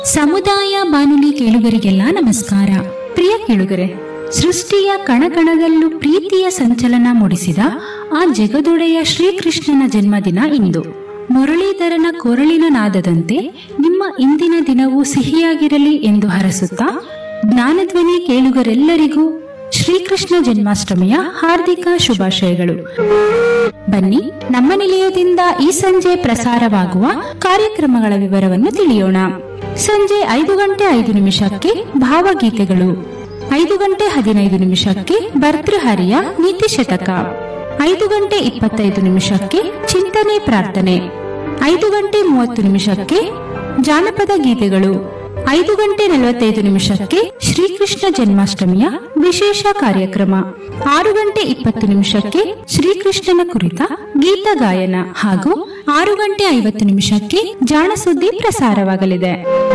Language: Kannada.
ಸಮುದಾಯ ಬಾನುಲಿ ಕೇಳುಗರಿಗೆಲ್ಲ ನಮಸ್ಕಾರ ಪ್ರಿಯ ಕೇಳುಗರೆ ಸೃಷ್ಟಿಯ ಕಣಕಣದಲ್ಲೂ ಪ್ರೀತಿಯ ಸಂಚಲನ ಮೂಡಿಸಿದ ಆ ಜಗದೊಡೆಯ ಶ್ರೀಕೃಷ್ಣನ ಜನ್ಮದಿನ ಇಂದು ಮುರಳೀಧರನ ಕೊರಳಿನ ನಾದದಂತೆ ನಿಮ್ಮ ಇಂದಿನ ದಿನವೂ ಸಿಹಿಯಾಗಿರಲಿ ಎಂದು ಹರಸುತ್ತಾ ಜ್ಞಾನಧ್ವನಿ ಕೇಳುಗರೆಲ್ಲರಿಗೂ ಶ್ರೀಕೃಷ್ಣ ಜನ್ಮಾಷ್ಟಮಿಯ ಹಾರ್ದಿಕ ಶುಭಾಶಯಗಳು ಬನ್ನಿ ನಮ್ಮ ನಿಲಯದಿಂದ ಈ ಸಂಜೆ ಪ್ರಸಾರವಾಗುವ ಕಾರ್ಯಕ್ರಮಗಳ ವಿವರವನ್ನು ತಿಳಿಯೋಣ ಸಂಜೆ ಐದು ಗಂಟೆ ಐದು ನಿಮಿಷಕ್ಕೆ ಭಾವಗೀತೆಗಳು ಐದು ಗಂಟೆ ಹದಿನೈದು ನಿಮಿಷಕ್ಕೆ ಭರ್ತೃಹರಿಯ ನೀತಿ ಶತಕ ಐದು ಗಂಟೆ ಇಪ್ಪತ್ತೈದು ನಿಮಿಷಕ್ಕೆ ಚಿಂತನೆ ಪ್ರಾರ್ಥನೆ ಐದು ಗಂಟೆ ಮೂವತ್ತು ನಿಮಿಷಕ್ಕೆ ಜಾನಪದ ಗೀತೆಗಳು ಐದು ಗಂಟೆ ನಲವತ್ತೈದು ನಿಮಿಷಕ್ಕೆ ಶ್ರೀಕೃಷ್ಣ ಜನ್ಮಾಷ್ಟಮಿಯ ವಿಶೇಷ ಕಾರ್ಯಕ್ರಮ ಆರು ಗಂಟೆ ಇಪ್ಪತ್ತು ನಿಮಿಷಕ್ಕೆ ಶ್ರೀಕೃಷ್ಣನ ಕುರಿತ ಗೀತ ಗಾಯನ ಹಾಗೂ ಆರು ಗಂಟೆ ಐವತ್ತು ನಿಮಿಷಕ್ಕೆ ಜಾಣ ಸುದ್ದಿ ಪ್ರಸಾರವಾಗಲಿದೆ